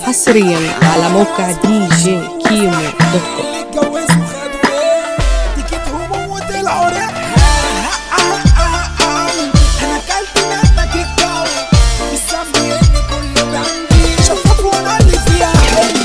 حصريا على موقع دي جي كيمو دوت كوم اللي اتجوزوا خدوا ايه تيكت هموم وطلعوا ريحها انا اكلت منك الجو الذنب ان كله جنبي شفاف وانا اللي فيها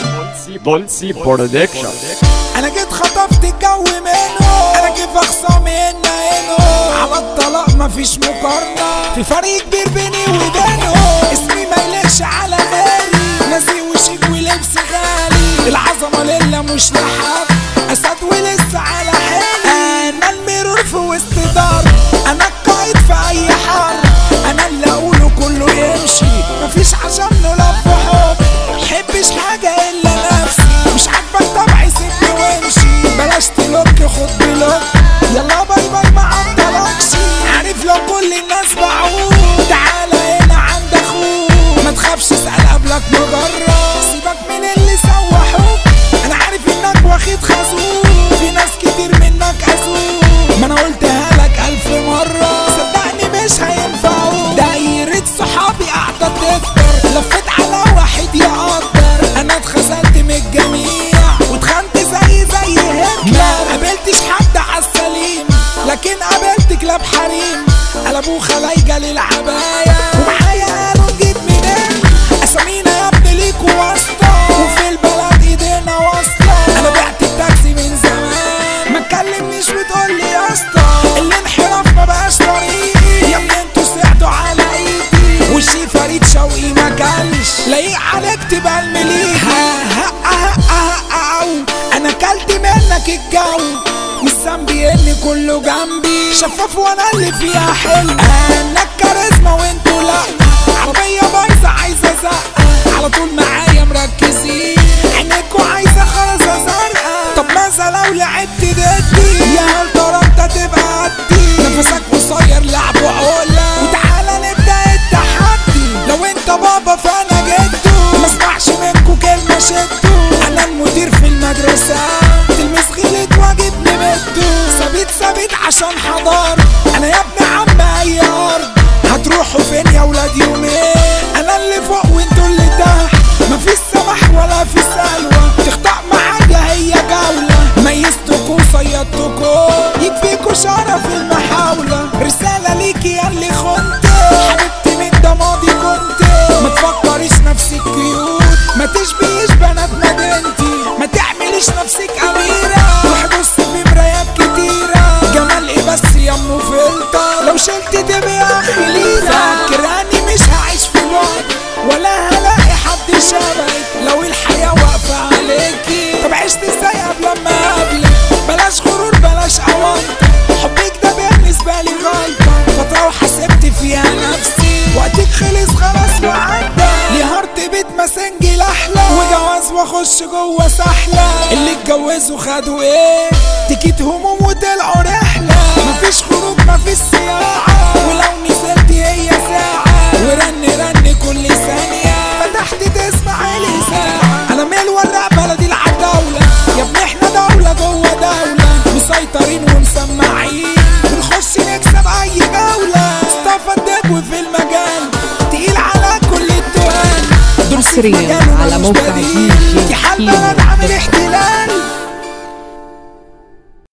حلو بولسي برودكشن انا جيت خطفت الجو منه انا جيت اخصامي هنا هنا على الطلاق مفيش مقارنة في فرق كبير بيني وبينه اسمي ما يليقش على غالي نازي وشيك ولبس غالي العظمة لله مش لحد اسد ولسه على حالي انا المرور في وسط دار انا القائد في اي حرب انا اللي اقوله كله يمشي مفيش عشان نلف حب محبش حاجة الا نفسي مش عاجبك طبعي سيبني وامشي بلاش تلوك خد بلوك يلا باي باي ما عطلكش عارف لو كل الناس باعوك تعالى هنا عند اخوك ما تخافش اسأل قبلك مجرد سيبك من اللي سوحوك انا عارف انك واخد خازوق في ناس كتير منك اذوق ما انا قلتها لك الف مرة صدقني مش هينفعوك دايرة صحابي قاعدة تكتر لفيت على واحد يقدر انا اتخذلت من الجميع واتخنت زي زي هتلر ما قابلتش حد عالسليم لكن قابلت كلاب حريم قلبوه خلايجة للعباية ومعايا قالوا جيت منين اسامينا يا ابني ليكوا واسطة وفي البلد ايدينا واصلة انا بعت التاكسي من زمان ما تكلمنيش وتقول لي يا اسطى الانحراف ما بقاش طريقي يا ابني انتوا سعدوا على ايدي وشي فريد شوقي ما كلش لايق عليك تبقى المليك ها ها ها ها ها أو. انا كلت منك الجو مش ذنبي ان كله جنبي شفاف وانا اللي فيها حلو انا الكاريزما وانتوا لا عربية بايظة عايزة زقة على طول معايا مركزين عينيكوا عايزة خرزة زرقاء طب ماذا لو لعبت ضدي يا هل ترى انت تبقى قدي نفسك قصير لعب وعقلة وتعالى نبدأ التحدي لو انت بابا فانا جدو ما اسمعش منكوا كلمة شدو انا المدير في المدرسة تلميذ غلط واجب نمدو ثابت ثابت عشان حضار انا يا ابن عم اي ارض هتروحوا فين يا ولاد يومين انا اللي فوق وانتوا اللي تحت مفيش سمح ولا في سلوى تخطأ معايا هي جولة ميزتكوا وصيدتكوا يكفيكوا شرف المحاولة رسالة ليكي يا اللي خنت حبيبتي من ده ماضي كنت ما تفكريش نفسك كيوت ما تشبهيش بنات مدينتي ما تعمليش نفسك أميرة روح بص في مرايات كتيرة جمال ايه بس يا ام فلتر لو شلت تبقى اخي لينا فاكراني مش هعيش في بعد ولا هلاقي حد شبهك لو الحياة واقفة عليكي طب عشت ازاي قبل ما اقابلك بلاش غرور بلاش اوانطة حبك ده بالنسبة لي غلطة فترة وحسبت فيها نفسي وقتك خلص خلاص وعدى لي هارت بيت مسنجي لحلة وجواز واخش جوه سحلة اللي اتجوزوا خدوا ايه تيكيت هموم وطلعوا رحلة مفيش خروج مفيش سياحة ولو نزلت هي ساعة ورن رن كل ثانية فتحت تسمع لي ساعة انا ميل ورق بلدي العتاولة يا ابني احنا دولة جوه دولة مسيطرين ومسمعين بنخش نكسب اي جولة مصطفى الدجو في المجال تقيل على كل التقال دول في حصرياً مجاله على ملوش موقع بديل. DJ دي حال كيمو بلد عامل احتلال